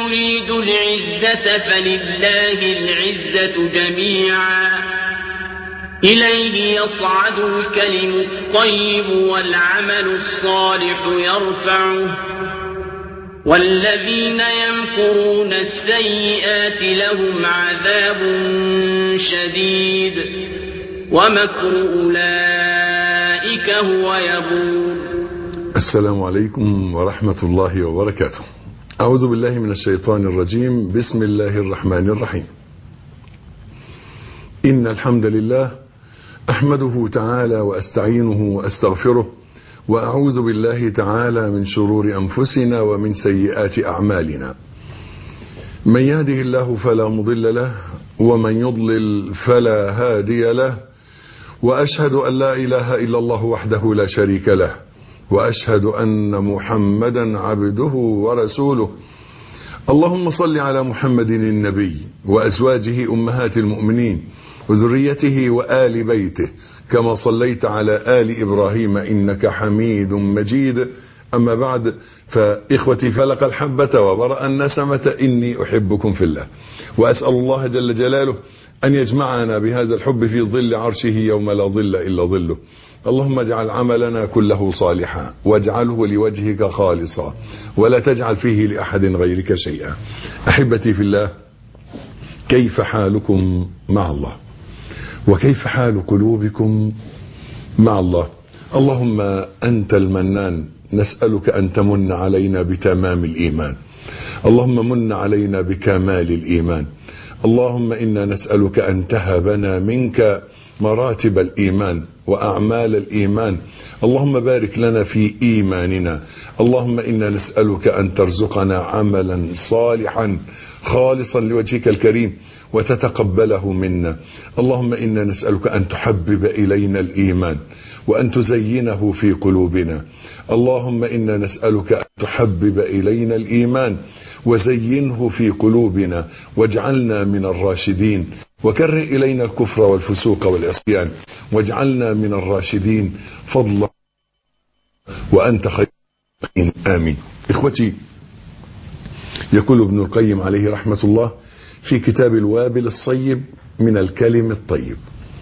يريد العزة فلله العزة جميعا إليه يصعد الكلم الطيب والعمل الصالح يرفعه والذين يمكرون السيئات لهم عذاب شديد ومكر أولئك هو يبور السلام عليكم ورحمة الله وبركاته أعوذ بالله من الشيطان الرجيم بسم الله الرحمن الرحيم إن الحمد لله أحمده تعالى وأستعينه وأستغفره وأعوذ بالله تعالى من شرور أنفسنا ومن سيئات أعمالنا من يهده الله فلا مضل له ومن يضلل فلا هادي له وأشهد أن لا إله إلا الله وحده لا شريك له وأشهد أن محمدا عبده ورسوله اللهم صل على محمد النبي وأزواجه أمهات المؤمنين وذريته وآل بيته كما صليت على آل إبراهيم إنك حميد مجيد أما بعد فإخوتي فلق الحبة وبرأ النسمة إني أحبكم في الله وأسأل الله جل جلاله أن يجمعنا بهذا الحب في ظل عرشه يوم لا ظل إلا ظله اللهم اجعل عملنا كله صالحا واجعله لوجهك خالصا ولا تجعل فيه لأحد غيرك شيئا أحبتي في الله كيف حالكم مع الله وكيف حال قلوبكم مع الله اللهم أنت المنان نسألك أن تمن علينا بتمام الإيمان اللهم من علينا بكمال الإيمان اللهم إنا نسألك أن تهبنا منك مراتب الإيمان وأعمال الإيمان اللهم بارك لنا في إيماننا اللهم إنا نسألك أن ترزقنا عملا صالحا خالصا لوجهك الكريم وتتقبله منا اللهم إنا نسألك أن تحبب إلينا الإيمان وأن تزينه في قلوبنا اللهم إنا نسألك أن تحبب إلينا الإيمان وزينه في قلوبنا واجعلنا من الراشدين وكره إلينا الكفر والفسوق والعصيان واجعلنا من الراشدين فضلا وأنت خير آمين إخوتي يقول ابن القيم عليه رحمة الله في كتاب الوابل الصيب من الكلم الطيب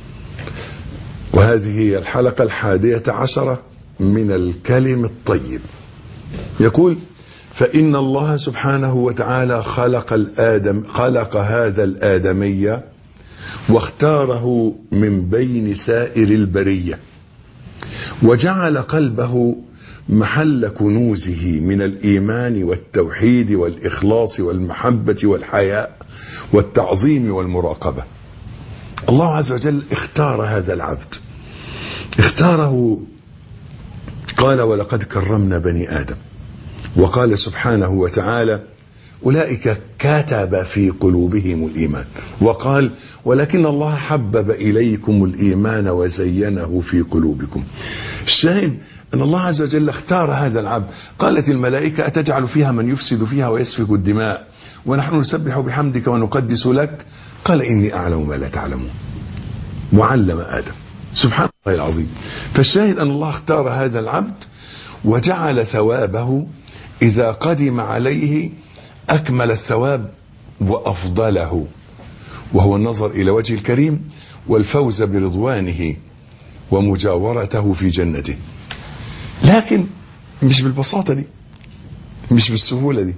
وهذه هي الحلقة الحادية عشرة من الكلم الطيب يقول فإن الله سبحانه وتعالى خلق الآدم خلق هذا الآدمي واختاره من بين سائر البرية وجعل قلبه محل كنوزه من الإيمان والتوحيد والإخلاص والمحبة والحياء والتعظيم والمراقبة الله عز وجل اختار هذا العبد اختاره قال ولقد كرمنا بني آدم وقال سبحانه وتعالى أولئك كتب في قلوبهم الإيمان وقال ولكن الله حبب إليكم الإيمان وزينه في قلوبكم الشاهد أن الله عز وجل اختار هذا العبد قالت الملائكة أتجعل فيها من يفسد فيها ويسفك الدماء ونحن نسبح بحمدك ونقدس لك قال إني أعلم ما لا تعلمون وعلم آدم سبحان الله العظيم فالشاهد أن الله اختار هذا العبد وجعل ثوابه إذا قدم عليه أكمل الثواب وأفضله وهو النظر إلى وجه الكريم والفوز برضوانه ومجاورته في جنته لكن مش بالبساطة دي مش بالسهولة دي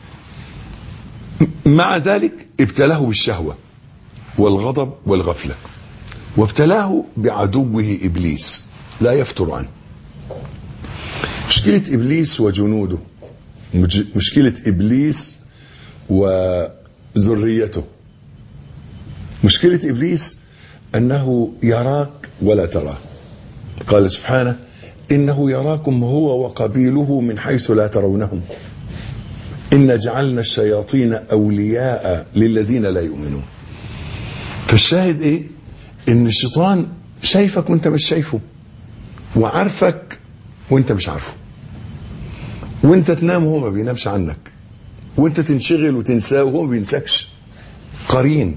مع ذلك ابتلاه بالشهوة والغضب والغفلة وابتلاه بعدوه إبليس لا يفتر عنه مشكلة إبليس وجنوده مشكلة إبليس وذريته مشكلة إبليس أنه يراك ولا تراه قال سبحانه إنه يراكم هو وقبيله من حيث لا ترونهم إن جعلنا الشياطين أولياء للذين لا يؤمنون فالشاهد إيه إن الشيطان شايفك وانت مش شايفه وعارفك وانت مش عارفه وانت تنام وهو ما بينامش عنك وانت تنشغل وتنساه وهو ما بينساكش قرين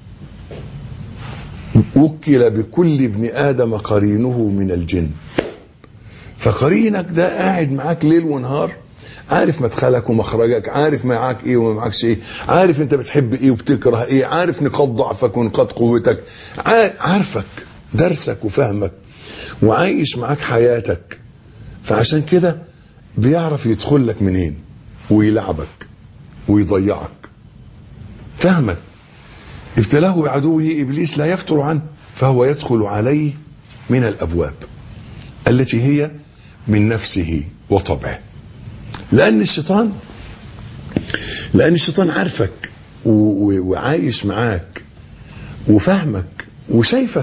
وكل بكل ابن ادم قرينه من الجن فقرينك ده قاعد معاك ليل ونهار عارف مدخلك ومخرجك عارف معاك ايه وما معكش ايه عارف انت بتحب ايه وبتكره ايه عارف نقاط ضعفك ونقاط قوتك عارفك درسك وفهمك وعايش معاك حياتك فعشان كده بيعرف يدخل لك منين ويلعبك ويضيعك فهمك ابتلاه بعدوه ابليس لا يفتر عنه فهو يدخل عليه من الابواب التي هي من نفسه وطبعه لان الشيطان لان الشيطان عارفك وعايش معاك وفهمك وشايفك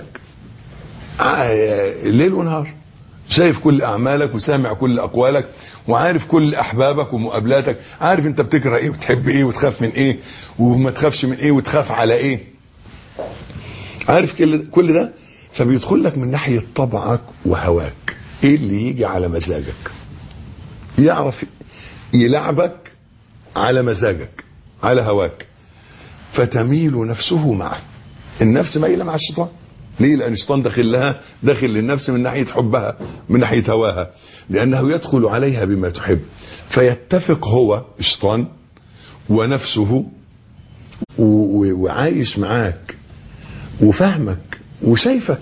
ليل ونهار شايف كل اعمالك وسامع كل اقوالك وعارف كل احبابك ومقابلاتك عارف انت بتكره ايه وتحب ايه وتخاف من ايه وما تخافش من ايه وتخاف على ايه عارف كل ده فبيدخل لك من ناحيه طبعك وهواك ايه اللي يجي على مزاجك يعرف يلعبك على مزاجك على هواك فتميل نفسه معه النفس مايله مع الشيطان ليه لان الشيطان داخل لها داخل للنفس من ناحيه حبها من ناحيه هواها لانه يدخل عليها بما تحب فيتفق هو الشيطان ونفسه وعايش معاك وفهمك وشايفك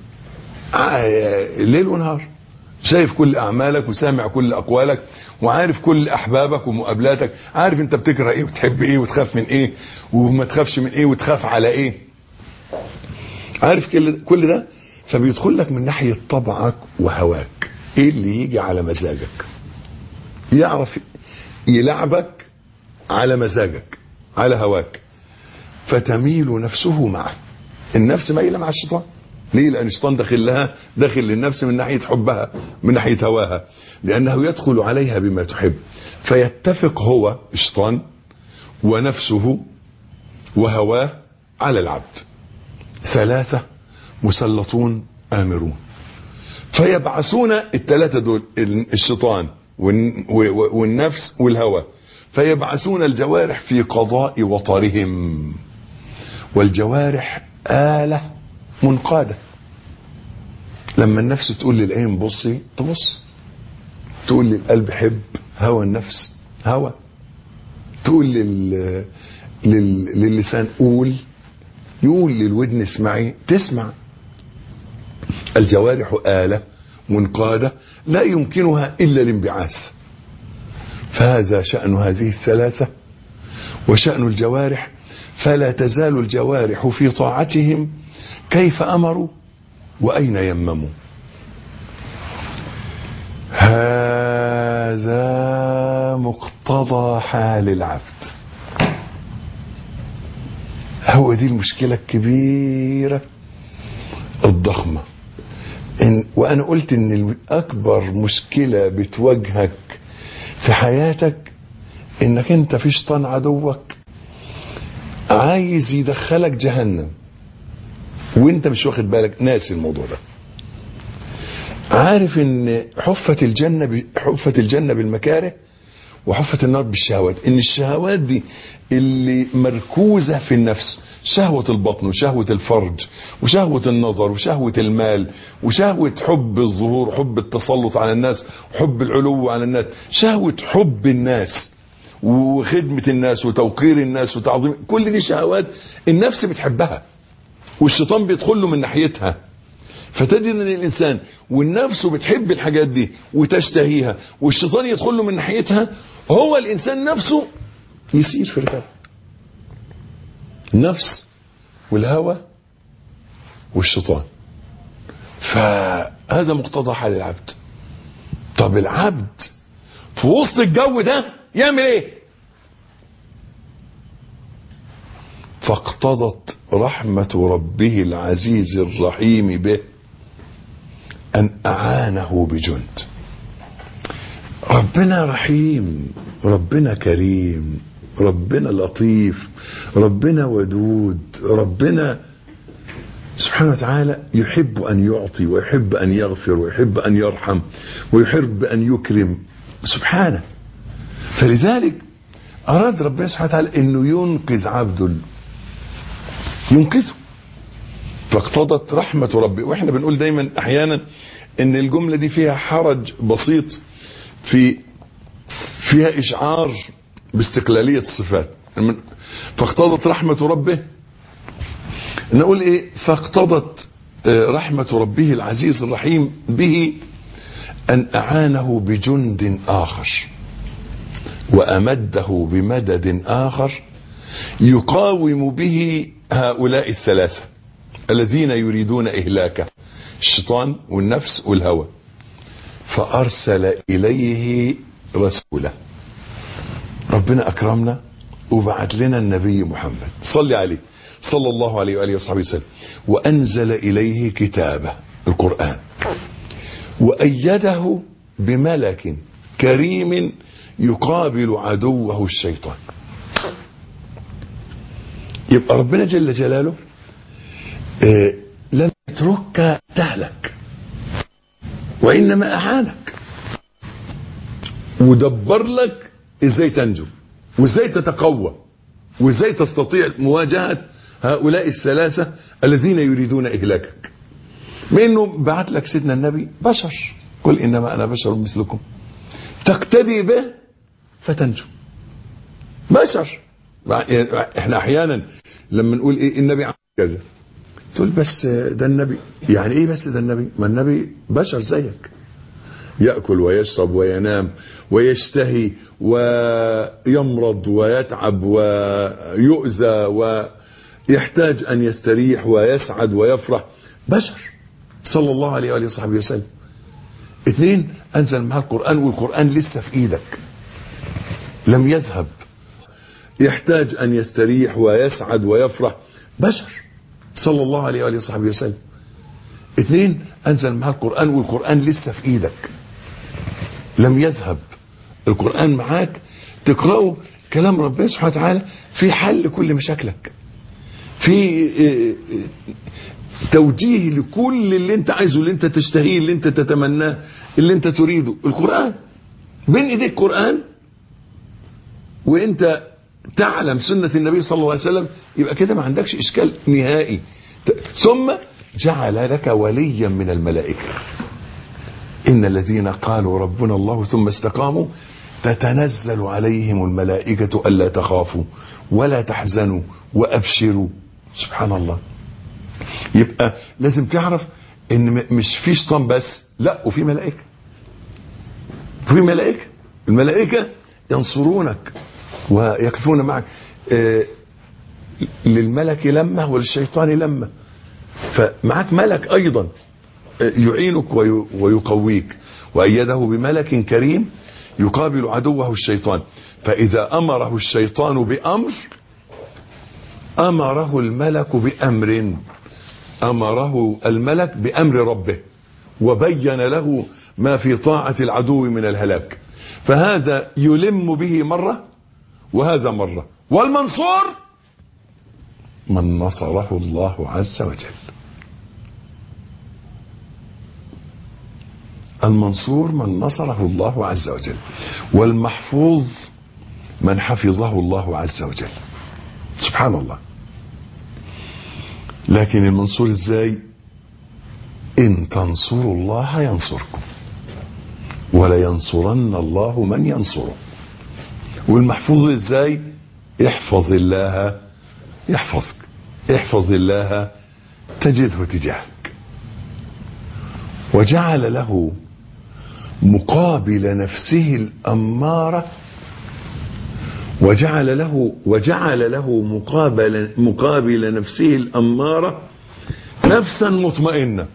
ليل ونهار شايف كل اعمالك وسامع كل اقوالك وعارف كل احبابك ومقابلاتك عارف انت بتكره ايه وتحب ايه وتخاف من ايه وما تخافش من ايه وتخاف على ايه عارف كل ده فبيدخل لك من ناحيه طبعك وهواك ايه اللي يجي على مزاجك يعرف يلعبك على مزاجك على هواك فتميل نفسه معه النفس مايله مع الشيطان ليه لان الشيطان داخل لها داخل للنفس من ناحيه حبها من ناحيه هواها لانه يدخل عليها بما تحب فيتفق هو الشيطان ونفسه وهواه على العبد ثلاثه مسلطون امرون فيبعثون الثلاثه دول الشيطان والنفس والهوى فيبعثون الجوارح في قضاء وطرهم والجوارح آلة منقادة لما النفس تقول للعين بصي تبص تقول للقلب حب هوى النفس هوى تقول لل... لل... للسان قول يقول للودن اسمعي تسمع الجوارح آلة منقادة لا يمكنها إلا الانبعاث فهذا شأن هذه الثلاثة وشأن الجوارح فلا تزال الجوارح في طاعتهم كيف أمروا وأين يمموا هذا مقتضى حال العبد هو دي المشكلة الكبيرة الضخمة إن وأنا قلت إن أكبر مشكلة بتواجهك في حياتك إنك أنت في شيطان عدوك عايز يدخلك جهنم وانت مش واخد بالك ناسي الموضوع ده عارف ان حفة الجنة ب... حفة الجنة بالمكاره وحفة النار بالشهوات ان الشهوات دي اللي مركوزة في النفس شهوة البطن وشهوة الفرج وشهوة النظر وشهوة المال وشهوة حب الظهور وحب التسلط على الناس وحب العلو على الناس شهوة حب الناس وخدمة الناس وتوقير الناس وتعظيم كل دي شهوات النفس بتحبها والشيطان بيدخل له من ناحيتها فتجد ان الانسان والنفس بتحب الحاجات دي وتشتهيها والشيطان يدخل له من ناحيتها هو الانسان نفسه يسير في الغاب النفس والهوى والشيطان فهذا مقتضى حال العبد طب العبد في وسط الجو ده يعمل ايه فاقتضت رحمة ربه العزيز الرحيم به أن أعانه بجند ربنا رحيم ربنا كريم ربنا لطيف ربنا ودود ربنا سبحانه وتعالى يحب أن يعطي ويحب أن يغفر ويحب أن يرحم ويحب أن يكرم سبحانه فلذلك أراد ربنا سبحانه وتعالى أنه ينقذ عبده ينقذه فاقتضت رحمة ربي واحنا بنقول دايما احيانا ان الجملة دي فيها حرج بسيط في فيها إشعار باستقلالية الصفات فاقتضت رحمة ربه نقول إيه فاقتضت رحمة ربه العزيز الرحيم به أن أعانه بجند آخر وأمده بمدد آخر يقاوم به هؤلاء الثلاثة الذين يريدون إهلاكه الشيطان والنفس والهوى فأرسل إليه رسوله ربنا أكرمنا وبعت لنا النبي محمد صلى عليه صلى الله عليه وآله وصحبه وسلم وأنزل إليه كتابه القرآن وأيده بملك كريم يقابل عدوه الشيطان يبقى ربنا جل جلاله آه لم يتركك تهلك وإنما أعانك ودبر لك ازاي تنجو وازاي تتقوى وازاي تستطيع مواجهة هؤلاء الثلاثة الذين يريدون إهلاكك منه بعت لك سيدنا النبي بشر قل إنما أنا بشر مثلكم تقتدي به فتنجو بشر احنا احيانا لما نقول ايه النبي عمل كذا تقول بس ده النبي يعني ايه بس ده النبي ما النبي بشر زيك يأكل ويشرب وينام ويشتهي ويمرض ويتعب ويؤذى ويحتاج أن يستريح ويسعد ويفرح بشر صلى الله عليه وآله وصحبه وسلم اثنين أنزل معاه القرآن والقرآن لسه في إيدك لم يذهب يحتاج أن يستريح ويسعد ويفرح بشر صلى الله عليه وآله وصحبه وسلم اثنين أنزل معاه القرآن والقرآن لسه في إيدك لم يذهب القرآن معاك تقرأه كلام ربنا سبحانه وتعالى في حل كل مشاكلك في توجيه لكل اللي انت عايزه اللي انت تشتهيه اللي انت تتمناه اللي انت تريده القرآن بين ايديك قرآن وانت تعلم سنة النبي صلى الله عليه وسلم يبقى كده ما عندكش اشكال نهائي ثم جعل لك وليا من الملائكة إن الذين قالوا ربنا الله ثم استقاموا تتنزل عليهم الملائكة ألا تخافوا ولا تحزنوا وأبشروا سبحان الله يبقى لازم تعرف ان مش في شيطان بس لا وفي ملائكة في ملائكة الملائكة ينصرونك ويقفون معك آه للملك لمة وللشيطان لمة فمعك ملك أيضا يعينك ويقويك وأيده بملك كريم يقابل عدوه الشيطان فإذا أمره الشيطان بأمر أمره الملك بأمر أمره الملك بأمر ربه وبين له ما في طاعة العدو من الهلاك فهذا يلم به مرة وهذا مرة والمنصور من نصره الله عز وجل المنصور من نصره الله عز وجل والمحفوظ من حفظه الله عز وجل سبحان الله لكن المنصور ازاي ان تنصروا الله ينصركم ولينصرن الله من ينصره والمحفوظ ازاي احفظ الله يحفظك احفظ الله تجده تجاهك وجعل له مقابل نفسه الأمارة وجعل له وجعل له مقابل مقابل نفسه الأمارة نفسا مطمئنة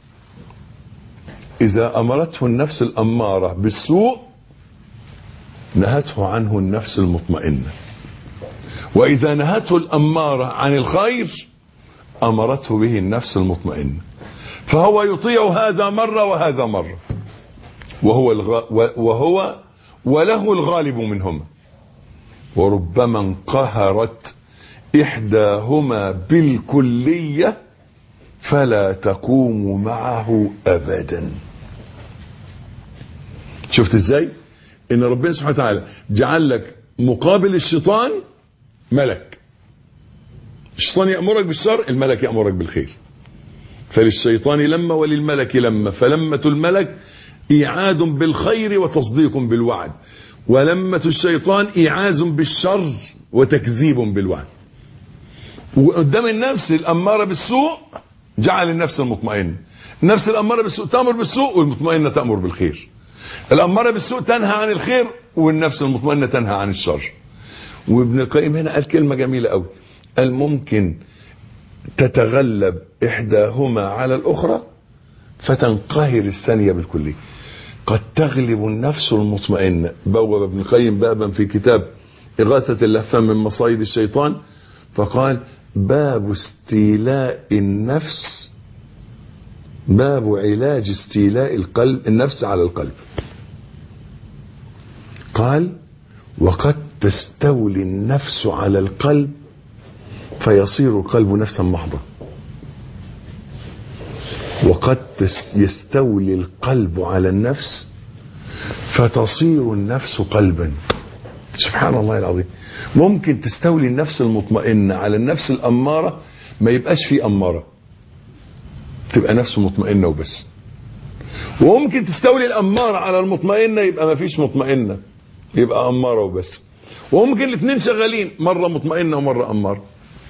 إذا أمرته النفس الأمارة بالسوء نهته عنه النفس المطمئنة وإذا نهته الأمارة عن الخير أمرته به النفس المطمئنة فهو يطيع هذا مرة وهذا مرة وهو الغ... وهو وله الغالب منهما وربما انقهرت إحداهما بالكلية فلا تقوم معه أبدا شفت ازاي ان ربنا سبحانه وتعالى جعل لك مقابل الشيطان ملك الشيطان يأمرك بالشر الملك يأمرك بالخير فللشيطان لما وللملك لما فلمة الملك إيعاد بالخير وتصديق بالوعد ولمة الشيطان إيعاز بالشر وتكذيب بالوعد وقدام النفس الأمارة بالسوء جعل النفس المطمئنة النفس الأمارة بالسوء تأمر بالسوء والمطمئنة تأمر بالخير الأمارة بالسوء تنهى عن الخير والنفس المطمئنة تنهى عن الشر وابن القيم هنا قال كلمة جميلة قوي قال ممكن تتغلب إحداهما على الأخرى فتنقهر الثانية بالكلية قد تغلب النفس المطمئنة بوب ابن القيم بابا في كتاب إغاثة اللهفان من مصايد الشيطان فقال باب استيلاء النفس باب علاج استيلاء القلب النفس على القلب قال وقد تستولي النفس على القلب فيصير القلب نفسا محضة وقد يستولي القلب على النفس فتصير النفس قلبا سبحان الله العظيم ممكن تستولي النفس المطمئنة على النفس الأمارة ما يبقاش فيه أمارة تبقى نفس مطمئنة وبس وممكن تستولي الأمارة على المطمئنة يبقى ما فيش مطمئنة يبقى أمارة وبس وممكن الاثنين شغالين مرة مطمئنة ومرة أمارة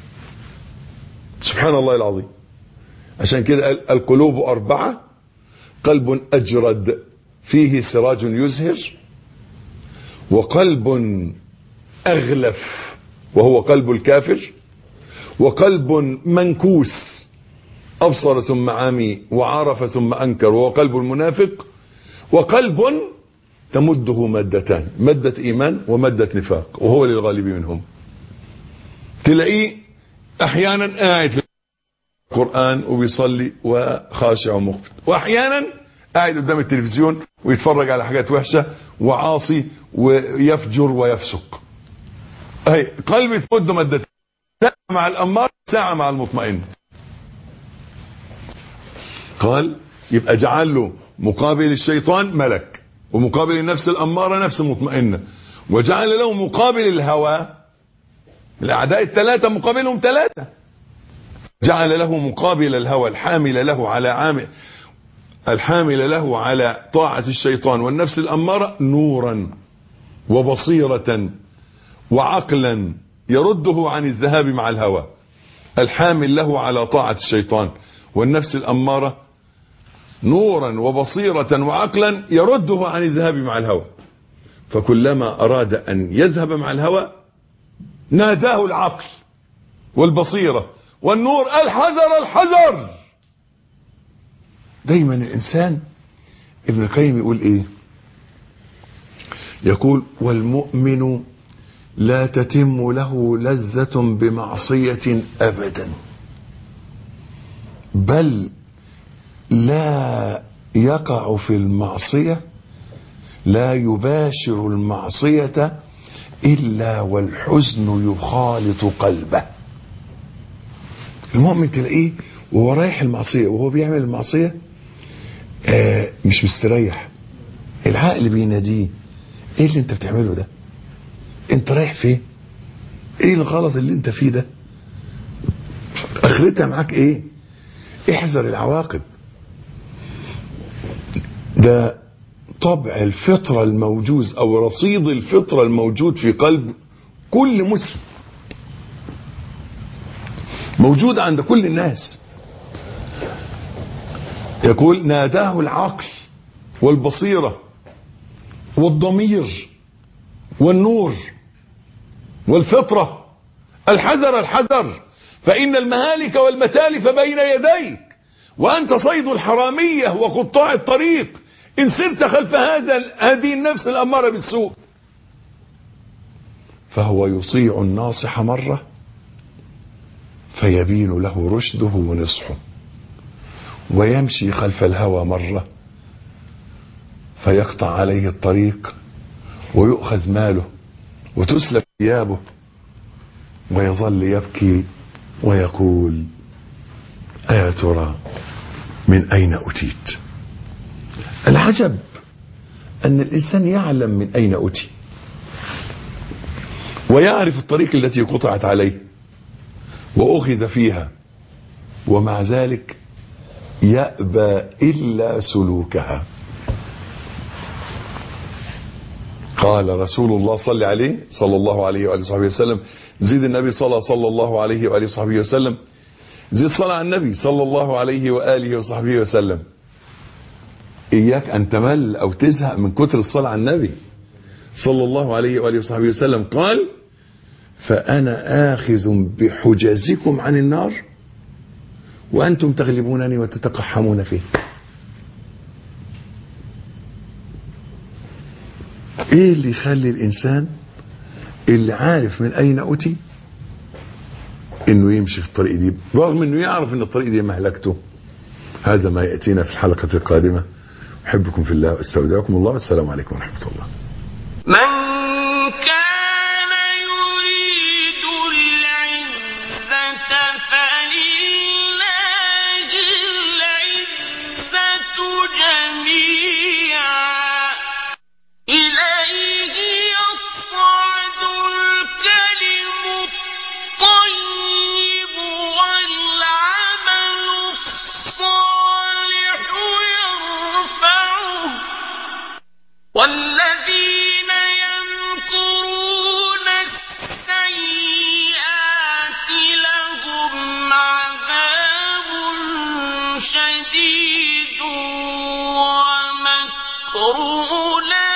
سبحان الله العظيم عشان كده القلوب أربعة قلب أجرد فيه سراج يزهر وقلب أغلف وهو قلب الكافر وقلب منكوس أبصر ثم عمي وعرف ثم أنكر وهو قلب المنافق وقلب تمده مادتان مادة إيمان ومادة نفاق وهو للغالب منهم تلاقيه أحيانا قاعد في القرآن وبيصلي وخاشع ومخفت وأحيانا قاعد قدام التلفزيون ويتفرج على حاجات وحشة وعاصي ويفجر ويفسق اهي قلبي تمد مادتين ساعة مع الأمار ساعة مع المطمئن قال يبقى جعل له مقابل الشيطان ملك ومقابل النفس الأمارة نفس مطمئنة وجعل له مقابل الهوى الأعداء الثلاثة مقابلهم ثلاثة جعل له مقابل الهوى الحامل له على عامل الحامل له على طاعة الشيطان والنفس الأمارة نورا وبصيرة وعقلا يرده عن الذهاب مع الهوى الحامل له على طاعة الشيطان والنفس الأمارة نورا وبصيرة وعقلا يرده عن الذهاب مع الهوى فكلما أراد أن يذهب مع الهوى ناداه العقل والبصيرة والنور الحذر الحذر دايما الإنسان ابن القيم يقول إيه يقول والمؤمن لا تتم له لذة بمعصية أبدا بل لا يقع في المعصية لا يباشر المعصية إلا والحزن يخالط قلبه المؤمن تلاقيه وهو رايح المعصية وهو بيعمل المعصية آه مش مستريح العقل بيناديه ايه اللي انت بتعمله ده انت رايح فين ايه الغلط اللي انت فيه ده اخرتها معاك ايه احذر العواقب ده طبع الفطرة الموجوز او رصيد الفطرة الموجود في قلب كل مسلم موجود عند كل الناس يقول ناداه العقل والبصيرة والضمير والنور والفطرة الحذر الحذر فإن المهالك والمتالف بين يديك وأنت صيد الحرامية وقطاع الطريق إن سرت خلف هذا هذه النفس الأمارة بالسوء فهو يطيع الناصح مرة فيبين له رشده ونصحه ويمشي خلف الهوى مرة فيقطع عليه الطريق ويؤخذ ماله وتسلب ثيابه ويظل يبكي ويقول أيا ترى من أين أتيت العجب أن الإنسان يعلم من أين أتي ويعرف الطريق التي قطعت عليه وأخذ فيها ومع ذلك يأبى إلا سلوكها قال رسول الله صلى عليه صلى الله عليه وآله وصحبه وسلم زيد النبي صلى صلى الله عليه وآله وصحبه وسلم زيد صلى على النبي صلى الله عليه وآله وصحبه وسلم إياك أن تمل أو تزهق من كتر الصلاة على النبي صلى الله عليه وآله وصحبه وسلم قال فأنا آخذ بحجزكم عن النار وأنتم تغلبونني وتتقحمون فيه ايه اللي يخلي الانسان اللي عارف من اين اتي انه يمشي في الطريق دي رغم انه يعرف ان الطريق دي مهلكته هذا ما ياتينا في الحلقه القادمه احبكم في الله واستودعكم الله والسلام عليكم ورحمه الله من كان يريد العزة فلله العزة جميعا إليه يصعد الكلم الطيب والعمل الصالح يرفعه والذين يمكرون السيئات لهم عذاب شديد ومكر أولئك